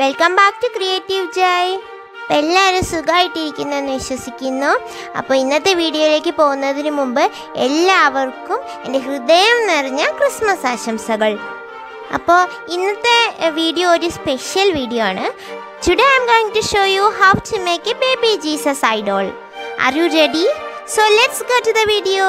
welcome back to creative Jai അപ്പോൾ എല്ലാവരും സുഖമായിട്ടിരിക്കുന്നെന്ന് വിശ്വസിക്കുന്നു അപ്പോൾ ഇന്നത്തെ വീഡിയോയിലേക്ക് പോകുന്നതിന് മുമ്പ് എല്ലാവർക്കും എൻ്റെ ഹൃദയം നിറഞ്ഞ ക്രിസ്മസ് ആശംസകൾ അപ്പോൾ ഇന്നത്തെ വീഡിയോ ഒരു സ്പെഷ്യൽ വീഡിയോ ആണ് today I'm going to show you how to make a baby Jesus idol are you ready so let's go to the video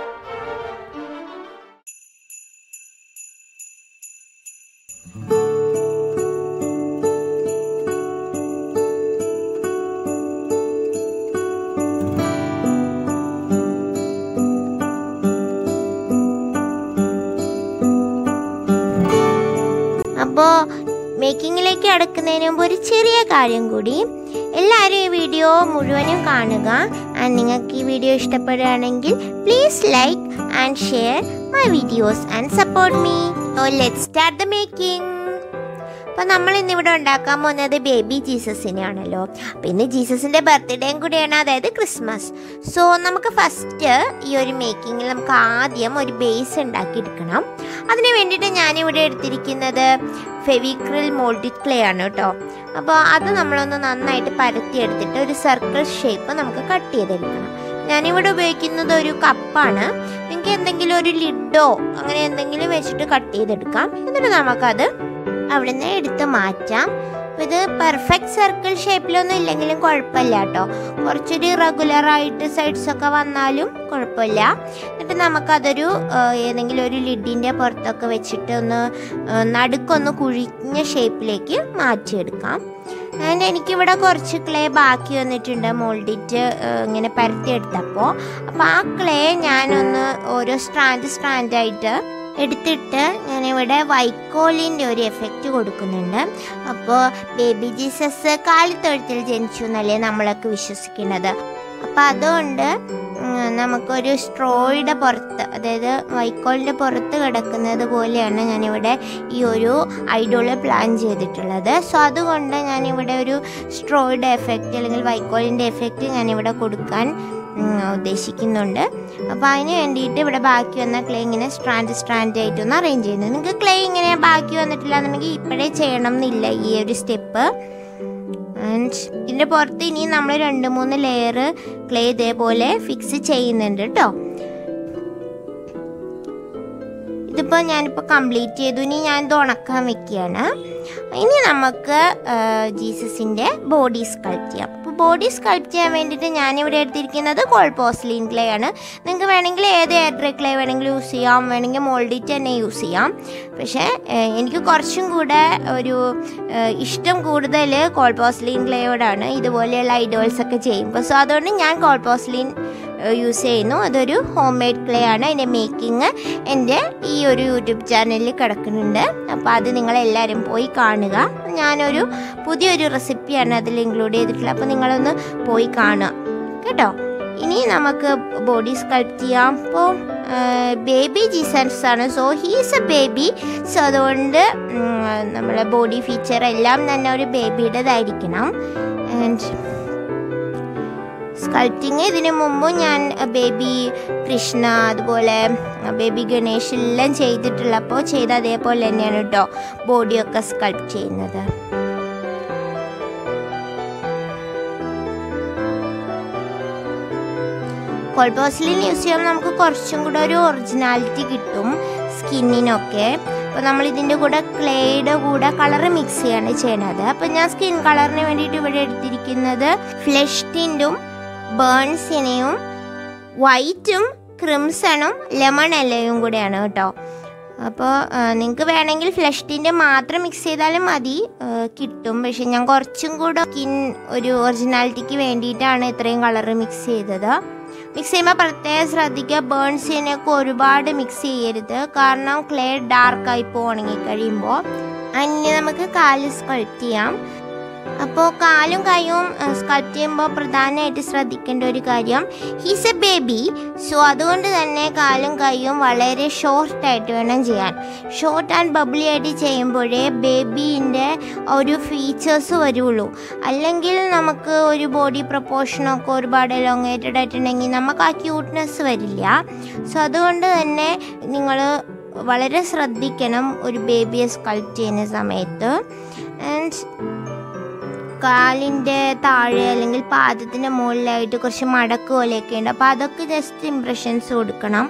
അപ്പോൾ മേക്കിങ്ങിലേക്ക് അടക്കുന്നതിന് മുമ്പ് ഒരു ചെറിയ കാര്യം കൂടി എല്ലാവരും ഈ വീഡിയോ മുഴുവനും കാണുക ആൻഡ് നിങ്ങൾക്ക് ഈ വീഡിയോ ഇഷ്ടപ്പെടുകയാണെങ്കിൽ please like and share my videos and support me oh let start the making അപ്പോൾ നമ്മൾ ഇന്നിവിടെ ഉണ്ടാക്കാൻ പോകുന്നത് ബേബി ജീസസിനെയാണല്ലോ അപ്പോൾ ഇന്ന് ജീസസിൻ്റെ ബർത്ത്ഡേയും കൂടിയാണ് അതായത് ക്രിസ്മസ് സോ നമുക്ക് ഫസ്റ്റ് ഈ ഒരു മേക്കിങ്ങിൽ നമുക്ക് ആദ്യം ഒരു ബേസ് ഉണ്ടാക്കിയെടുക്കണം അതിന് വേണ്ടിയിട്ട് ഞാനിവിടെ എടുത്തിരിക്കുന്നത് ഫെവിക്രിൽ മോൾഡിഡ് ക്ലേ ആണ് കേട്ടോ അപ്പോൾ അത് നമ്മളൊന്ന് നന്നായിട്ട് പരത്തിയെടുത്തിട്ട് ഒരു സർക്കിൾ ഷേപ്പ് നമുക്ക് കട്ട് ചെയ്തെടുക്കണം ഞാനിവിടെ ഉപയോഗിക്കുന്നത് ഒരു കപ്പാണ് നിങ്ങൾക്ക് എന്തെങ്കിലും ഒരു ലിഡോ അങ്ങനെ എന്തെങ്കിലും വെച്ചിട്ട് കട്ട് ചെയ്തെടുക്കാം എന്നിട്ട് നമുക്കത് അവിടുന്ന് എടുത്ത് മാറ്റാം അപ്പോൾ ഇത് പെർഫെക്റ്റ് സർക്കിൾ ഷേപ്പിലൊന്നും ഇല്ലെങ്കിലും കുഴപ്പമില്ല കേട്ടോ കുറച്ചൊരു റെഗുലർ ആയിട്ട് സൈഡ്സ് ഒക്കെ വന്നാലും കുഴപ്പമില്ല എന്നിട്ട് നമുക്കതൊരു ആ, ഏതെങ്കിലും ഒരു ലിഡിൻ്റെ പുറത്തൊക്കെ വെച്ചിട്ട് ഒന്ന് ആ, നടുക്കൊന്ന് കുഴിഞ്ഞ ഷേപ്പിലേക്ക് മാറ്റിയെടുക്കാം ആൻഡ് എനിക്കിവിടെ കുറച്ച് ക്ലേ ബാക്കി വന്നിട്ടുണ്ട് മോൾഡിറ്റ് ഇങ്ങനെ പരത്തിയെടുത്തപ്പോൾ അപ്പോൾ ആ ക്ലേ ഞാനൊന്ന് ഓരോ സ്ട്രാൻഡ് സ്ട്രാൻഡായിട്ട് എടുത്തിട്ട് ഞാനിവിടെ വൈക്കോലിൻ്റെ ഒരു എഫക്റ്റ് കൊടുക്കുന്നുണ്ട് അപ്പോൾ ബേബി ജീസസ് കാലിത്തൊഴുത്തിൽ ജനിച്ചു എന്നല്ലേ നമ്മളൊക്കെ വിശ്വസിക്കുന്നത് അപ്പം അതുകൊണ്ട് ഉം, നമുക്കൊരു സ്ട്രോയുടെ പുറത്ത് അതായത് വൈക്കോലിൻ്റെ പുറത്ത് കിടക്കുന്നത് പോലെയാണ് ഞാനിവിടെ ഈ ഒരു ഐഡോള് പ്ലാൻ ചെയ്തിട്ടുള്ളത് സോ അതുകൊണ്ട് ഞാനിവിടെ ഒരു സ്ട്രോയുടെ എഫക്റ്റ് അല്ലെങ്കിൽ വൈക്കോലിൻ്റെ എഫക്റ്റ് ഞാനിവിടെ കൊടുക്കാൻ ഉം, ഉദ്ദേശിക്കുന്നുണ്ട് അപ്പോൾ അതിന് വേണ്ടിയിട്ട് ഇവിടെ ബാക്കി വന്ന ക്ലേ ഇങ്ങനെ സ്ട്രാൻഡ് സ്ട്രാൻഡ് ആയിട്ടൊന്ന് അറേഞ്ച് ചെയ്യുന്നത് നിങ്ങൾക്ക് ക്ലേ ഇങ്ങനെ ബാക്കി വന്നിട്ടില്ല എന്നുണ്ടെങ്കിൽ ഇപ്പോഴേ ചെയ്യണം എന്നില്ല ഈ ഒരു സ്റ്റെപ്പ് ആൻഡ് ഇതിൻ്റെ പുറത്ത് ഇനി നമ്മൾ രണ്ട് മൂന്ന് ലെയർ ക്ലേ ഇതേപോലെ ഫിക്സ് ചെയ്യുന്നുണ്ട് കേട്ടോ ഇതിപ്പോൾ ഞാനിപ്പോൾ കംപ്ലീറ്റ് ചെയ്തു ഇനി ഞാൻ ഇത് ഉണക്കാൻ വെക്കുകയാണ് ഇനി നമുക്ക് ജീസസിൻ്റെ ബോഡി സ്കൾപ്റ്റ് ചെയ്യാം അപ്പോൾ ബോഡി സ്കൾപ്റ്റ് ചെയ്യാൻ വേണ്ടിയിട്ട് ഞാനിവിടെ എടുത്തിരിക്കുന്നത് കോൾ പോസ്ലിൻ ക്ലേ ആണ് നിങ്ങൾക്ക് വേണമെങ്കിൽ ഏത് എയർഡ്രൈ ക്ലേ വേണമെങ്കിലും യൂസ് ചെയ്യാം വേണമെങ്കിൽ മോൾഡിറ്റ് തന്നെ യൂസ് ചെയ്യാം പക്ഷേ ഏഹ്, എനിക്ക് കുറച്ചും കൂടെ ഒരു ഏഹ്, ഇഷ്ടം കൂടുതൽ കോൾ പോസ്ലിൻ ക്ലേയോടാണ് ഇതുപോലെയുള്ള ഐഡോൾസ് ഒക്കെ ചെയ്യുമ്പോൾ സോ അതുകൊണ്ട് ഞാൻ കോൾ പോസ്ലിൻ യൂസ് ചെയ്യുന്നു അതൊരു ഹോം മെയ്ഡ് ക്ലേ ആണ് അതിൻ്റെ മേക്കിംഗ് എൻ്റെ ഈ ഒരു യൂട്യൂബ് ചാനലിൽ കിടക്കുന്നുണ്ട് അപ്പോൾ അത് നിങ്ങളെല്ലാവരും പോയി കാണുക ഞാനൊരു പുതിയൊരു റെസിപ്പിയാണ് അതിൽ ഇൻക്ലൂഡ് ചെയ്തിട്ടുള്ളത് അപ്പോൾ നിങ്ങളൊന്ന് പോയി കാണുക കേട്ടോ ഇനി നമുക്ക് ബോഡി സ്കൾപ്റ്റ് ചെയ്യാം അപ്പോൾ ബേബി ജീസൻസ് ആണ് so he's a baby so അതുകൊണ്ട് ഉം, നമ്മളെ ബോഡി ഫീച്ചർ എല്ലാം തന്നെ ഒരു ബേബിയുടേതായിരിക്കണം ആൻഡ് സ്കൾപ്റ്റിങ് ഇതിനു മുമ്പും ഞാൻ ബേബി കൃഷ്ണ അതുപോലെ ബേബി ഗണേഷ് എല്ലാം ചെയ്തിട്ടുള്ളപ്പോൾ ചെയ്ത അതേപോലെ തന്നെയാണ് കേട്ടോ ബോഡിയൊക്കെ സ്കൾപ്റ്റ് ചെയ്യുന്നത് കോൾപോസ്ലിൻ യൂസ് ചെയ്യുമ്പോൾ നമുക്ക് കുറച്ചും കൂടെ ഒരു ഒറിജിനാലിറ്റി കിട്ടും സ്കിന്നിനൊക്കെ അപ്പോൾ നമ്മൾ ഇതിൻ്റെ കൂടെ ക്ലേയുടെ കൂടെ കളർ മിക്സ് ചെയ്യാണ് ചെയ്യണത് അപ്പോൾ ഞാൻ സ്കിൻ കളറിന് വേണ്ടിയിട്ട് ഇവിടെ എടുത്തിരിക്കുന്നത് ഫ്ലഷ് ടിൻറ്റും ബേൺസിനെയും വൈറ്റും ക്രിംസണും ലെമൺ എല്ലയും കൂടെയാണ് കേട്ടോ അപ്പോൾ നിങ്ങൾക്ക് വേണമെങ്കിൽ ഫ്ലഷ് ടിൻ്റെ മാത്രം മിക്സ് ചെയ്താലും മതി ആ, കിട്ടും പക്ഷെ ഞാൻ കുറച്ചും കൂടെ സ്കിൻ ഒരു ഒറിജിനാലിറ്റിക്ക് വേണ്ടിയിട്ടാണ് ഇത്രയും കളർ മിക്സ് ചെയ്തത് മിക്സ് ചെയ്യുമ്പോൾ പ്രത്യേകം ശ്രദ്ധിക്കുക ബേൺസിനൊക്കെ ഒരുപാട് മിക്സ് ചെയ്യരുത് കാരണം ക്ലേ ഡാർക്കായി ഉണങ്ങി കഴിയുമ്പോൾ അതിന് നമുക്ക് കാല് സ്കൾപ്റ്റ് ചെയ്യാം അപ്പോൾ കാലും കൈയും സ്കൾപ്റ്റ് ചെയ്യുമ്പോൾ പ്രധാനമായിട്ട് ശ്രദ്ധിക്കേണ്ട ഒരു കാര്യം ഹീസ് എ ബേബി സോ അതുകൊണ്ട് തന്നെ കാലും കൈയും വളരെ ഷോർട്ടായിട്ട് വേണം ചെയ്യാൻ ഷോർട്ട് ആൻഡ് ബബിളി ആയിട്ട് ചെയ്യുമ്പോഴേ ബേബീൻ്റെ ഒരു ഫീച്ചേഴ്സ് വരുള്ളൂ അല്ലെങ്കിൽ നമുക്ക് ഒരു ബോഡി പ്രപ്പോർഷനൊക്കെ ഒരുപാട് എലോങ്ങേറ്റഡ് ആയിട്ടുണ്ടെങ്കിൽ നമുക്ക് ആ ക്യൂട്ട്നെസ് വരില്ല സോ അതുകൊണ്ട് തന്നെ നിങ്ങൾ വളരെ ശ്രദ്ധിക്കണം ഒരു ബേബിയെ സ്കൾപ്റ്റ് ചെയ്യുന്ന സമയത്ത് ആൻഡ് കാലിൻ്റെ താഴെ അല്ലെങ്കിൽ പാദത്തിൻ്റെ മുകളിലായിട്ട് കുറച്ച് മടക്ക് പോലെയൊക്കെ ഉണ്ട് അപ്പോൾ അതൊക്കെ ജസ്റ്റ് ഇംപ്രഷൻസ് കൊടുക്കണം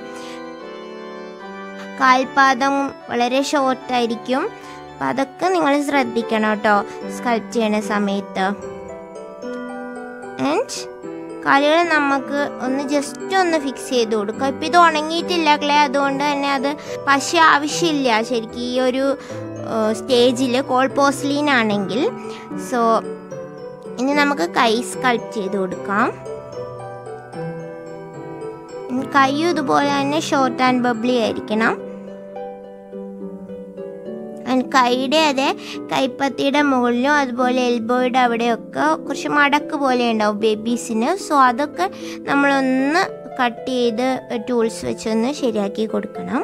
കാൽപാദം വളരെ ഷോർട്ടായിരിക്കും അപ്പം അതൊക്കെ നിങ്ങൾ ശ്രദ്ധിക്കണം കേട്ടോ സ്കൾപ്റ്റ് ചെയ്യണ സമയത്ത് ആൻഡ് കാലുകൾ നമുക്ക് ഒന്ന് ജസ്റ്റ് ഒന്ന് ഫിക്സ് ചെയ്ത് കൊടുക്കുക ഇപ്പം ഇത് ഉണങ്ങിയിട്ടില്ല ക്ലേ അതുകൊണ്ട് തന്നെ അത് പശ ആവശ്യമില്ല ശരിക്കും ഈ ഒരു സ്റ്റേജിൽ കോൾ പോസ്ലീൻ ആണെങ്കിൽ സോ ഇനി നമുക്ക് കൈ സ്കൾപ്റ്റ് ചെയ്ത് കൊടുക്കാം കൈയും ഇതുപോലെ തന്നെ ഷോർട്ട് ആൻഡ് ബബ്ലി ആയിരിക്കണം കൈയുടെ അതെ കൈപ്പത്തിയുടെ മുകളിലും അതുപോലെ എൽബോയുടെ അവിടെയൊക്കെ കുറച്ച് മടക്ക് പോലെ ഉണ്ടാവും ബേബീസിന് സോ അതൊക്കെ നമ്മളൊന്ന് കട്ട് ചെയ്ത് ടൂൾസ് വെച്ചൊന്ന് ശരിയാക്കി കൊടുക്കണം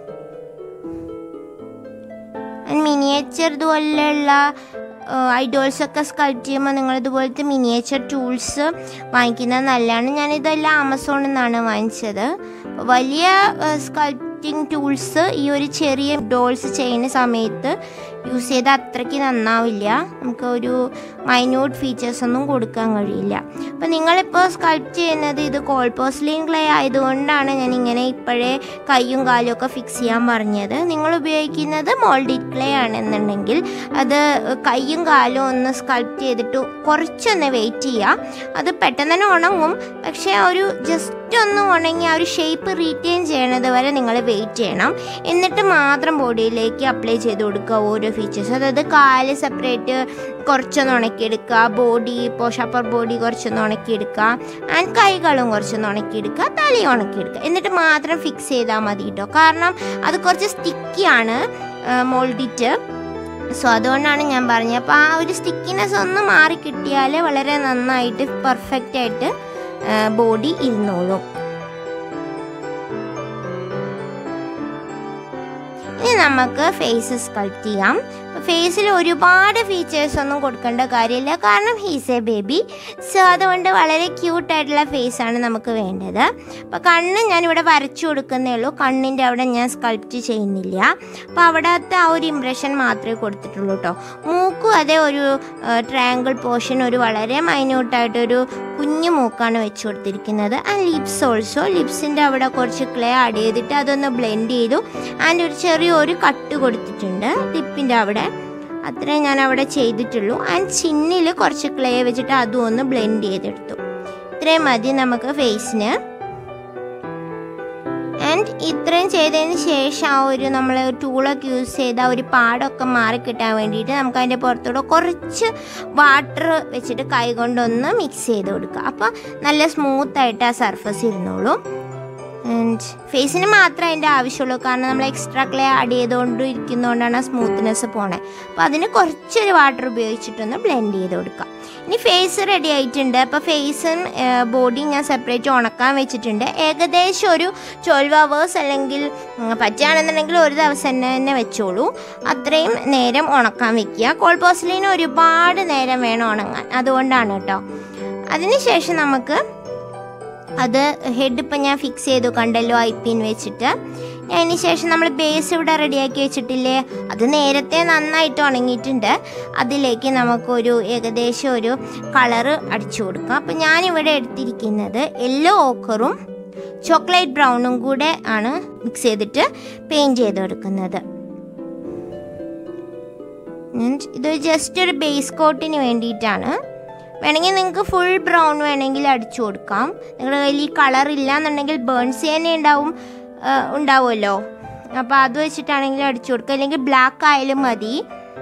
മിനിയേച്ചർ ഇതുപോലെയുള്ള ഐഡോൾസ് ഒക്കെ സ്കൾപ്റ്റ് ചെയ്യുമ്പോൾ നിങ്ങൾ ഇതുപോലത്തെ മിനിയേച്ചർ ടൂൾസ് വാങ്ങിക്കുന്നത് നല്ലതാണ് ഞാനിതെല്ലാം ആമസോണിൽ നിന്നാണ് വാങ്ങിച്ചത് വലിയ സ്കൾപ്റ്റിംഗ് ടൂൾസ് ഈ ഒരു ചെറിയ ഡോൾസ് ചെയ്യുന്ന സമയത്ത് യൂസ് ചെയ്താൽ അത്രയ്ക്ക് നന്നാവില്ല നമുക്ക് ഒരു മൈന്യൂട്ട് ഫീച്ചേഴ്സ് ഒന്നും കൊടുക്കാൻ കഴിയില്ല അപ്പോൾ നിങ്ങളിപ്പോൾ സ്കൾപ്റ്റ് ചെയ്യുന്നത് ഇത് കോൾപോസ്ലിൻ ക്ലേ ആയതുകൊണ്ടാണ് ഞാൻ ഇങ്ങനെ ഇപ്പോഴേ കൈയും കാലും ഒക്കെ ഫിക്സ് ചെയ്യാൻ പറഞ്ഞത് നിങ്ങൾ ഉപയോഗിക്കുന്നത് മോൾഡിഡ് ക്ലേ ആണെന്നുണ്ടെങ്കിൽ അത് കൈയും കാലും ഒന്ന് സ്കൾപ്റ്റ് ചെയ്തിട്ട് കുറച്ചൊന്ന് വെയിറ്റ് ചെയ്യുക അത് പെട്ടെന്ന് തന്നെ ഉണങ്ങും പക്ഷേ ഒരു ജസ്റ്റ് ഒന്ന് ഉണങ്ങി ആ ഒരു ഷേപ്പ് റീറ്റെയിൻ ചെയ്യണത് വരെ നിങ്ങൾ വെയിറ്റ് ചെയ്യണം എന്നിട്ട് മാത്രം ബോഡിയിലേക്ക് അപ്ലൈ ചെയ്ത് കൊടുക്കുക ഓരോ ഫീച്ചേഴ്സ് അതായത് കാല് സെപ്പറേറ്റ് കുറച്ചൊന്ന് ഉണക്കിയെടുക്കുക ബോഡി ഇപ്പോൾ ഷപ്പർ ബോഡി കുറച്ചൊന്ന് ഉണക്കിയെടുക്കുക ആൻഡ് കൈകളും കുറച്ചൊന്ന് ഉണക്കിയെടുക്കുക തലയും ഉണക്കിയെടുക്കുക എന്നിട്ട് മാത്രം ഫിക്സ് ചെയ്താൽ മതി കേട്ടോ കാരണം അത് കുറച്ച് സ്റ്റിക്കിയാണ് മോൾഡിറ്റ് സോ അതുകൊണ്ടാണ് ഞാൻ പറഞ്ഞത് അപ്പോൾ ആ ഒരു സ്റ്റിക്കിനെസ് ഒന്ന് മാറി കിട്ടിയാൽ വളരെ നന്നായിട്ട് പെർഫെക്റ്റ് ആയിട്ട് ബോഡി ഇരുന്നോളും ഇനി നമുക്ക് ഫേസ് സ്കൾപ്റ്റ് ചെയ്യാം ഫേസിൽ ഒരുപാട് ഫീച്ചേഴ്സ് ഒന്നും കൊടുക്കേണ്ട കാര്യമില്ല കാരണം ഹീസ് എ ബേബി സോ അതുകൊണ്ട് വളരെ ക്യൂട്ടായിട്ടുള്ള ഫേസാണ് നമുക്ക് വേണ്ടത് അപ്പോൾ കണ്ണ് ഞാനിവിടെ വരച്ചു കൊടുക്കുന്നേ ഉള്ളൂ കണ്ണിൻ്റെ അവിടെ ഞാൻ സ്കൾപ്റ്റ് ചെയ്യുന്നില്ല അപ്പോൾ അവിടത്തെ ആ ഒരു ഇമ്പ്രഷൻ മാത്രമേ കൊടുത്തിട്ടുള്ളൂ കേട്ടോ മൂക്കും അതേ ഒരു ട്രയാങ്കിൾ പോർഷൻ ഒരു വളരെ മൈന്യൂട്ടായിട്ടൊരു കുഞ്ഞു മൂക്കാണ് വെച്ച് കൊടുത്തിരിക്കുന്നത് ആൻഡ് ലിപ്സ് ഓൾസോ ലിപ്സിൻ്റെ അവിടെ കുറച്ച് ക്ലേ ആഡ് ചെയ്തിട്ട് അതൊന്ന് ബ്ലെൻഡ് ചെയ്തു ആൻഡ് ഒരു ചെറിയൊരു കട്ട് കൊടുത്തിട്ടുണ്ട് ലിപ്പിൻ്റെ അവിടെ അത്രേ ഞാൻ അവിടെ ചെയ്തിട്ടുള്ളൂ ആൻഡ് ചിന്നിൽ കുറച്ച് ക്ലേ വെച്ചിട്ട് അതും ഒന്ന് ബ്ലെൻഡ് ചെയ്തെടുത്തു ഇത്രയും മതി നമുക്ക് ഫേസിന് ആൻഡ് ഇത്രയും ചെയ്തതിന് ശേഷം ആ ഒരു നമ്മൾ ടൂളൊക്കെ യൂസ് ചെയ്ത് ആ ഒരു പാടൊക്കെ മാറി കിട്ടാൻ വേണ്ടിയിട്ട് നമുക്ക് അതിൻ്റെ പുറത്തൂടെ കുറച്ച് വാട്ടർ വെച്ചിട്ട് കൈ കൊണ്ടൊന്ന് മിക്സ് ചെയ്ത് കൊടുക്കുക അപ്പോൾ നല്ല സ്മൂത്തായിട്ട് ആ സർഫസ് ഇരുന്നോളും ആൻഡ് ഫേസിന് മാത്രമേ അതിൻ്റെ ആവശ്യമുള്ളൂ കാരണം നമ്മൾ എക്സ്ട്രാ ക്ലേ ആഡ് ചെയ്തുകൊണ്ട് ഇരിക്കുന്നതുകൊണ്ടാണ് ആ സ്മൂത്ത്നെസ് പോണേ അപ്പോൾ അതിന് കുറച്ചൊരു വാട്ടർ ഉപയോഗിച്ചിട്ടൊന്ന് ബ്ലെൻഡ് ചെയ്ത് കൊടുക്കുക ഇനി ഫേസ് റെഡി ആയിട്ടുണ്ട് അപ്പോൾ ഫേസും ബോഡിയും ഞാൻ സെപ്പറേറ്റ് ഉണക്കാൻ വെച്ചിട്ടുണ്ട് ഏകദേശം ഒരു ട്വൽവ് അവേഴ്സ് അല്ലെങ്കിൽ പറ്റുകയാണെന്നുണ്ടെങ്കിൽ ഒരു ദിവസം തന്നെ തന്നെ വെച്ചോളൂ അത്രയും നേരം ഉണക്കാൻ വെക്കുക കോൾപോസിലിന് ഒരുപാട് നേരം വേണം ഉണങ്ങാൻ അതുകൊണ്ടാണ് കേട്ടോ അതിനുശേഷം നമുക്ക് അത് ഹെഡ് ഇപ്പം ഞാൻ ഫിക്സ് ചെയ്തു കണ്ടല്ലോ ഐ പിൻ വെച്ചിട്ട് അതിന് ശേഷം നമ്മൾ ബേസ് ഇവിടെ റെഡിയാക്കി വെച്ചിട്ടില്ലേ അത് നേരത്തെ നന്നായിട്ട് ഉണങ്ങിയിട്ടുണ്ട് അതിലേക്ക് നമുക്കൊരു ഏകദേശം ഒരു കളറ് അടിച്ചു കൊടുക്കാം അപ്പം ഞാനിവിടെ എടുത്തിരിക്കുന്നത് യെല്ലോ ഓക്കറും ചോക്ലേറ്റ് ബ്രൗണും കൂടെ ആണ് മിക്സ് ചെയ്തിട്ട് പെയിൻറ് ചെയ്ത് കൊടുക്കുന്നത് ഇത് ജസ്റ്റ് ഒരു ബേസ് കോട്ടിന് വേണ്ടിയിട്ടാണ് വേണമെങ്കിൽ നിങ്ങൾക്ക് ഫുൾ ബ്രൗൺ വേണമെങ്കിൽ അടിച്ചു കൊടുക്കാം നിങ്ങളുടെ കയ്യിൽ ഈ കളർ ഇല്ല എന്നുണ്ടെങ്കിൽ ബേൺസ് തന്നെ ഉണ്ടാവും ഉണ്ടാവുമല്ലോ അപ്പോൾ അത് വെച്ചിട്ടാണെങ്കിൽ അടിച്ചു കൊടുക്കുക അല്ലെങ്കിൽ ബ്ലാക്ക് ആയാലും മതി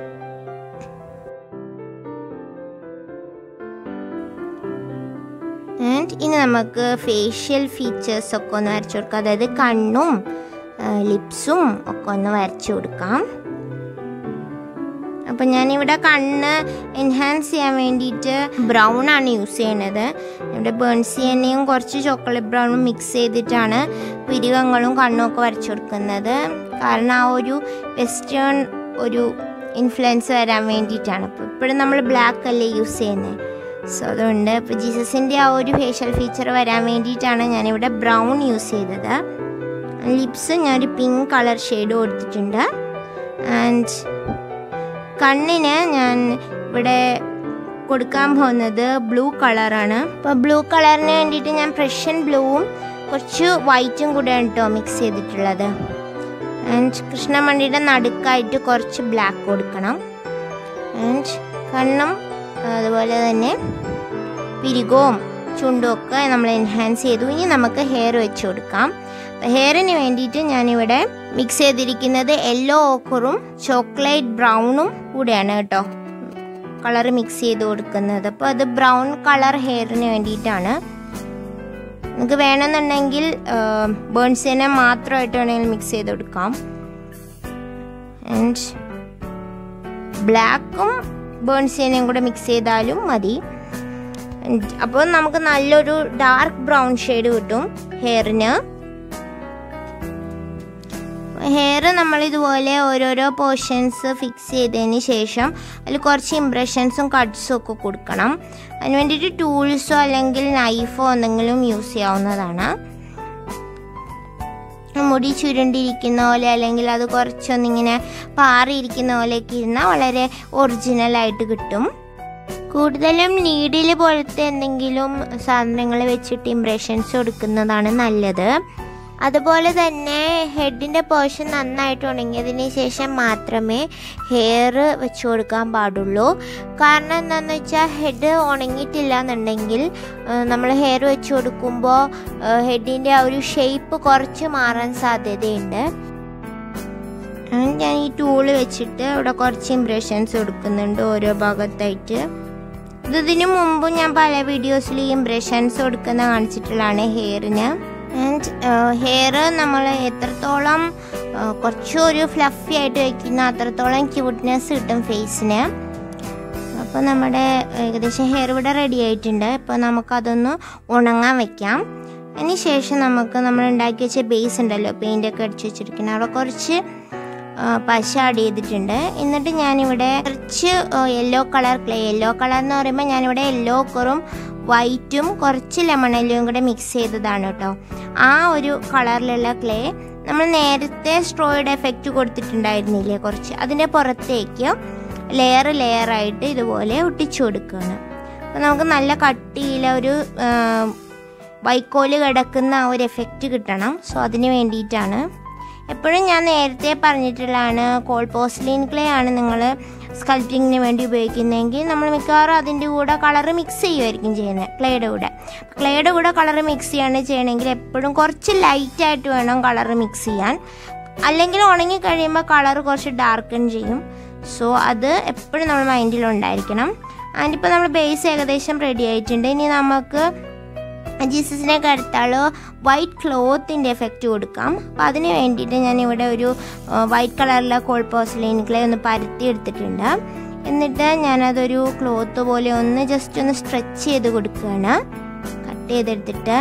ആൻഡ് ഇനി നമുക്ക് ഫേഷ്യൽ ഫീച്ചേഴ്സ് ഒക്കെ ഒന്ന് വരച്ചു കൊടുക്കാം അതായത് കണ്ണും ലിപ്സും ഒക്കെ ഒന്ന് വരച്ചു കൊടുക്കാം അപ്പം ഞാനിവിടെ കണ്ണ് എൻഹാൻസ് ചെയ്യാൻ വേണ്ടിയിട്ട് ബ്രൗൺ ആണ് യൂസ് ചെയ്യണത് ഇവിടെ ബേൺസിയനെയും കുറച്ച് ചോക്ലേറ്റ് ബ്രൗണും മിക്സ് ചെയ്തിട്ടാണ് പിരികങ്ങളും കണ്ണും ഒക്കെ വരച്ചു കൊടുക്കുന്നത് കാരണം ആ ഒരു വെസ്റ്റേൺ ഒരു ഇൻഫ്ലുവൻസ് വരാൻ വേണ്ടിയിട്ടാണ് അപ്പോൾ ഇപ്പോഴും നമ്മൾ ബ്ലാക്ക് അല്ലേ യൂസ് ചെയ്യുന്നത് സോ അതുകൊണ്ട് ഇപ്പോൾ ജീസസിൻ്റെ ആ ഒരു ഫേഷ്യൽ ഫീച്ചർ വരാൻ വേണ്ടിയിട്ടാണ് ഞാനിവിടെ ബ്രൗൺ യൂസ് ചെയ്തത് ലിപ്സ് ഞാനൊരു പിങ്ക് കളർ ഷെയ്ഡ് കൊടുത്തിട്ടുണ്ട് ആൻഡ് കണ്ണിന് ഞാൻ ഇവിടെ കൊടുക്കാൻ പോകുന്നത് ബ്ലൂ കളറാണ് അപ്പോൾ ബ്ലൂ കളറിന് വേണ്ടിയിട്ട് ഞാൻ പ്രഷ്യൻ ബ്ലൂവും കുറച്ച് വൈറ്റും കൂടെയാണ് കേട്ടോ മിക്സ് ചെയ്തിട്ടുള്ളത് ആൻഡ് കൃഷ്ണമണിയുടെ നടുക്കായിട്ട് കുറച്ച് ബ്ലാക്ക് കൊടുക്കണം ആൻഡ് കണ്ണും അതുപോലെ തന്നെ പിരികവും ചുണ്ടും ഒക്കെ നമ്മൾ എൻഹാൻസ് ചെയ്തു ഇനി നമുക്ക് ഹെയർ വെച്ച് കൊടുക്കാം ഹെയറിന് വേണ്ടിയിട്ട് ഞാനിവിടെ മിക്സ് ചെയ്തിരിക്കുന്നത് യെല്ലോ ഓക്കറും ചോക്ലേറ്റ് ബ്രൗണും കൂടെയാണ് കേട്ടോ കളർ മിക്സ് ചെയ്ത് കൊടുക്കുന്നത് അപ്പോൾ അത് ബ്രൗൺ കളർ ഹെയറിന് വേണ്ടിയിട്ടാണ് നമുക്ക് വേണമെന്നുണ്ടെങ്കിൽ ബേൺസിനെ മാത്രമായിട്ട് വേണമെങ്കിൽ മിക്സ് ചെയ്ത് കൊടുക്കാം ആൻഡ് ബ്ലാക്കും ബേൺസിനെയും കൂടെ മിക്സ് ചെയ്താലും മതി അപ്പോൾ നമുക്ക് നല്ലൊരു ഡാർക്ക് ബ്രൗൺ ഷെയ്ഡ് കിട്ടും ഹെയറിന് ഹെയർ നമ്മൾ ഇതുപോലെ ഓരോരോ പോർഷൻസ് ഫിക്സ് ചെയ്തതിന് ശേഷം അതിൽ കുറച്ച് ഇംപ്രഷൻസും കട്ട്സും ഒക്കെ കൊടുക്കണം അതിന് വേണ്ടിയിട്ട് ടൂൾസോ അല്ലെങ്കിൽ നൈഫോ എന്തെങ്കിലും യൂസ് ചെയ്യാവുന്നതാണ് മുടി ചുരുണ്ടിരിക്കുന്ന പോലെ അല്ലെങ്കിൽ അത് കുറച്ചൊന്നിങ്ങനെ പാറിയിരിക്കുന്ന പോലെയൊക്കെ ഇരുന്നാൽ വളരെ ഒറിജിനലായിട്ട് കിട്ടും കൂടുതലും നീഡിൽ പോലത്തെ എന്തെങ്കിലും സാധനങ്ങൾ വെച്ചിട്ട് ഇംപ്രഷൻസ് കൊടുക്കുന്നതാണ് നല്ലത് അതുപോലെ തന്നെ ഹെഡിൻ്റെ പോർഷൻ നന്നായിട്ട് ഉണങ്ങിയതിന് ശേഷം മാത്രമേ ഹെയർ വെച്ച് കൊടുക്കാൻ പാടുള്ളൂ കാരണം എന്താണെന്ന് വെച്ചാൽ ഹെഡ് ഉണങ്ങിയിട്ടില്ല എന്നുണ്ടെങ്കിൽ നമ്മൾ ഹെയർ വെച്ച് കൊടുക്കുമ്പോൾ ഹെഡിൻ്റെ ആ ഒരു ഷേപ്പ് കുറച്ച് മാറാൻ സാധ്യതയുണ്ട് ഞാൻ ഈ ടൂള് വെച്ചിട്ട് ഇവിടെ കുറച്ച് ഇംപ്രഷൻസ് കൊടുക്കുന്നുണ്ട് ഓരോ ഭാഗത്തായിട്ട് ഇത് ഇതിനു മുമ്പ് ഞാൻ പല വീഡിയോസിൽ ഈ ഇംപ്രഷൻസ് കൊടുക്കുന്ന കാണിച്ചിട്ടുള്ളതാണ് ഹെയറിന് ആൻഡ് ഹെയർ നമ്മൾ എത്രത്തോളം കുറച്ചൊരു ഫ്ലഫി ആയിട്ട് വയ്ക്കുന്ന അത്രത്തോളം ക്യൂട്ട്നെസ് കിട്ടും ഫേസിന് അപ്പോൾ നമ്മുടെ ഏകദേശം ഹെയർ ഇവിടെ റെഡി ആയിട്ടുണ്ട് ഇപ്പോൾ നമുക്കതൊന്ന് ഉണങ്ങാൻ വെക്കാം അതിന് ശേഷം നമുക്ക് നമ്മൾ ഉണ്ടാക്കി വെച്ച ബേസ് ഉണ്ടല്ലോ പെയിൻ്റൊക്കെ അടിച്ച് വെച്ചിരിക്കുന്നത് അവിടെ കുറച്ച് പശ ആഡ് ചെയ്തിട്ടുണ്ട് എന്നിട്ട് ഞാനിവിടെ കുറച്ച് yellow colour clay yellow colour എന്ന് പറയുമ്പോൾ ഞാനിവിടെ യെല്ലോ കളറും വൈറ്റും കുറച്ച് ലെമൺ യെല്ലോയും കൂടെ മിക്സ് ചെയ്തതാണ് കേട്ടോ ആ ഒരു കളറിലുള്ള ക്ലേ നമ്മൾ നേരത്തെ സ്ട്രോയുടെ എഫക്റ്റ് കൊടുത്തിട്ടുണ്ടായിരുന്നില്ലേ കുറച്ച് അതിൻ്റെ പുറത്തേക്ക് ലെയർ ലെയറായിട്ട് ഇതുപോലെ ഒട്ടിച്ചു കൊടുക്കുകയാണ് അപ്പോൾ നമുക്ക് നല്ല കട്ടിയിൽ ഒരു വൈക്കോല് കിടക്കുന്ന ആ ഒരു എഫക്റ്റ് കിട്ടണം സോ അതിന് വേണ്ടിയിട്ടാണ് എപ്പോഴും ഞാൻ നേരത്തെ പറഞ്ഞിട്ടുള്ളതാണ് കോൾ പോസ്ലിൻ ക്ലേ ആണ് നിങ്ങൾ സ്കൾപ്റ്റിങ്ങിന് വേണ്ടി ഉപയോഗിക്കുന്നതെങ്കിൽ നമ്മൾ മിക്കവാറും അതിൻ്റെ കൂടെ കളർ മിക്സ് ചെയ്യുമായിരിക്കും ചെയ്യുന്നത് ക്ലേയുടെ കൂടെ ക്ലേയുടെ കൂടെ കളർ മിക്സ് ചെയ്യാണ് ചെയ്യണമെങ്കിൽ എപ്പോഴും കുറച്ച് ലൈറ്റായിട്ട് വേണം കളർ മിക്സ് ചെയ്യാൻ അല്ലെങ്കിൽ ഉണങ്ങി കഴിയുമ്പോൾ കളർ കുറച്ച് ഡാർക്കൺ ചെയ്യും സോ അത് എപ്പോഴും നമ്മൾ മൈൻഡിൽ ഉണ്ടായിരിക്കണം ആൻഡ് ഇപ്പോൾ നമ്മൾ ബേസ് ഏകദേശം റെഡി ആയിട്ടുണ്ട് ഇനി നമുക്ക് ജീസസിനെ കടുത്താൾ വൈറ്റ് ക്ലോത്തിൻ്റെ എഫക്റ്റ് കൊടുക്കാം അപ്പോൾ അതിന് വേണ്ടിയിട്ട് ഞാൻ ഇവിടെ ഒരു വൈറ്റ് കളറിലെ കോൾ പോസ്ലൈനിക്കളെ ഒന്ന് പരത്തി എടുത്തിട്ടുണ്ട് എന്നിട്ട് ഞാനതൊരു ക്ലോത്ത് പോലെ ഒന്ന് ജസ്റ്റ് ഒന്ന് സ്ട്രെച്ച് ചെയ്ത് കൊടുക്കുകയാണ് കട്ട് ചെയ്തെടുത്തിട്ട്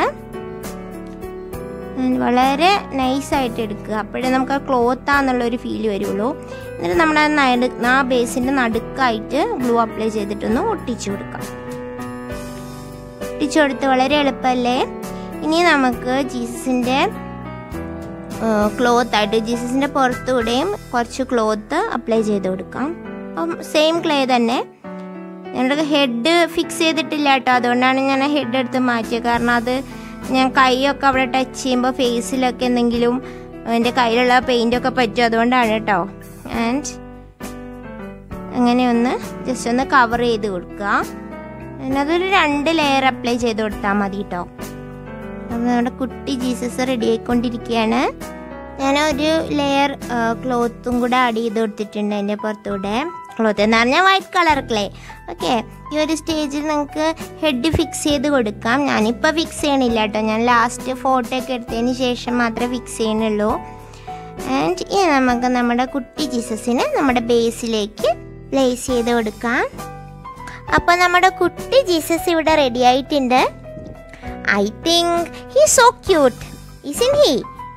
വളരെ നൈസായിട്ട് എടുക്കുക അപ്പോഴേ നമുക്ക് ആ ക്ലോത്താന്നുള്ളൊരു ഫീൽ വരുള്ളൂ എന്നിട്ട് നമ്മുടെ നടു ആ ബേസിൻ്റെ നടുക്കായിട്ട് ഗ്ലൂ അപ്ലൈ ചെയ്തിട്ടൊന്ന് ഒട്ടിച്ചു കൊടുക്കാം ഒട്ടിച്ചു കൊടുത്ത് വളരെ എളുപ്പമല്ലേ ഇനി നമുക്ക് ജീസസിൻ്റെ ക്ലോത്ത് ആയിട്ട് ജീസസിൻ്റെ പുറത്തുകൂടെയും കുറച്ച് ക്ലോത്ത് അപ്ലൈ ചെയ്ത് കൊടുക്കാം അപ്പം സെയിം ക്ലേ തന്നെ ഞങ്ങളുടെ ഹെഡ് ഫിക്സ് ചെയ്തിട്ടില്ല കേട്ടോ അതുകൊണ്ടാണ് ഞാൻ ഹെഡ് എടുത്ത് മാറ്റിയത് കാരണം അത് ഞാൻ കൈയൊക്കെ അവിടെ ടച്ച് ചെയ്യുമ്പോൾ ഫേസിലൊക്കെ എന്തെങ്കിലും എൻ്റെ കയ്യിലുള്ള പെയിൻ്റൊക്കെ പറ്റും അതുകൊണ്ടാണ് കേട്ടോ ആൻഡ് അങ്ങനെ ഒന്ന് ജസ്റ്റ് ഒന്ന് കവർ ചെയ്ത് കൊടുക്കുക അതൊരു രണ്ട് ലെയർ അപ്ലൈ ചെയ്ത് കൊടുത്താൽ മതി കേട്ടോ അപ്പോൾ നമ്മുടെ കുട്ടി ജീസസ് റെഡി ആയിക്കൊണ്ടിരിക്കുകയാണ് ഞാൻ ഒരു ലെയർ ക്ലോത്തും കൂടെ ആഡ് ചെയ്ത് കൊടുത്തിട്ടുണ്ട് അതിൻ്റെ പുറത്തൂടെ ക്ലോത്ത് എന്ന് പറഞ്ഞാൽ വൈറ്റ് കളർ ക്ലേ ഓക്കെ ഈ ഒരു സ്റ്റേജിൽ നിങ്ങൾക്ക് ഹെഡ് ഫിക്സ് ചെയ്ത് കൊടുക്കാം ഞാനിപ്പോൾ ഫിക്സ് ചെയ്യണില്ല കേട്ടോ ഞാൻ ലാസ്റ്റ് ഫോട്ടോ ഒക്കെ എടുത്തതിന് ശേഷം മാത്രമേ ഫിക്സ് ചെയ്യണുള്ളൂ ആൻഡ് ഇനി നമുക്ക് നമ്മുടെ കുട്ടി ജീസസിനെ നമ്മുടെ ബേസിലേക്ക് പ്ലേസ് ചെയ്ത് കൊടുക്കാം അപ്പോൾ നമ്മുടെ കുട്ടി ജീസസ് ഇവിടെ റെഡി ആയിട്ടുണ്ട് I think he so cute isn't he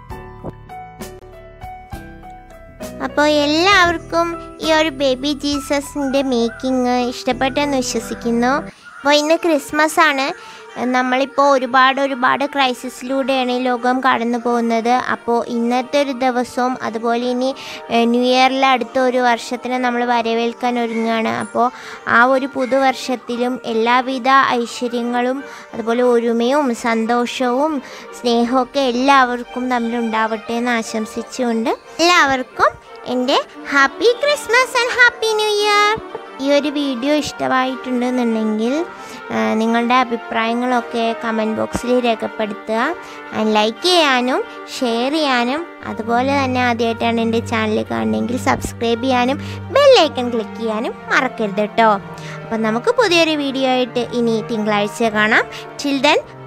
അപ്പോൾ എല്ലാവർക്കും ഈ ഒരു ബേബി ജീസസിൻ്റെ മേക്കിംഗ് ഇഷ്ടപ്പെട്ടെന്ന് വിശ്വസിക്കുന്നു അപ്പോൾ ഇന്ന് ക്രിസ്മസ് ആണ് നമ്മളിപ്പോൾ ഒരുപാട് ഒരുപാട് ക്രൈസിസിലൂടെയാണ് ഈ ലോകം കടന്നു പോകുന്നത് അപ്പോൾ ഇന്നത്തെ ഒരു ദിവസവും അതുപോലെ ഇനി ഏഹ്, ന്യൂ ഇയറിലെ അടുത്ത ഒരു വർഷത്തിനെ നമ്മൾ വരവേൽക്കാൻ ഒരുങ്ങുകയാണ് അപ്പോൾ ആ ഒരു പുതുവർഷത്തിലും എല്ലാവിധ ഐശ്വര്യങ്ങളും അതുപോലെ ഒരുമയും സന്തോഷവും സ്നേഹമൊക്കെ എല്ലാവർക്കും തമ്മിലുണ്ടാവട്ടെ എന്ന് ആശംസിച്ചുകൊണ്ട് എല്ലാവർക്കും എൻ്റെ happy Christmas and happy new year ഈ ഒരു വീഡിയോ ഇഷ്ടമായിട്ടുണ്ടെന്നുണ്ടെങ്കിൽ ആ, നിങ്ങളുടെ അഭിപ്രായങ്ങളൊക്കെ കമൻറ്റ് ബോക്സിൽ രേഖപ്പെടുത്തുക ലൈക്ക് ചെയ്യാനും ഷെയർ ചെയ്യാനും അതുപോലെ തന്നെ ആദ്യമായിട്ടാണ് എൻ്റെ ചാനൽ കാണുന്നതെങ്കിൽ സബ്സ്ക്രൈബ് ചെയ്യാനും ബെല്ലൈക്കൺ ക്ലിക്ക് ചെയ്യാനും മറക്കരുത് കേട്ടോ അപ്പം നമുക്ക് പുതിയൊരു വീഡിയോ ആയിട്ട് ഇനി തിങ്കളാഴ്ച കാണാം ചിൽ ദെൻ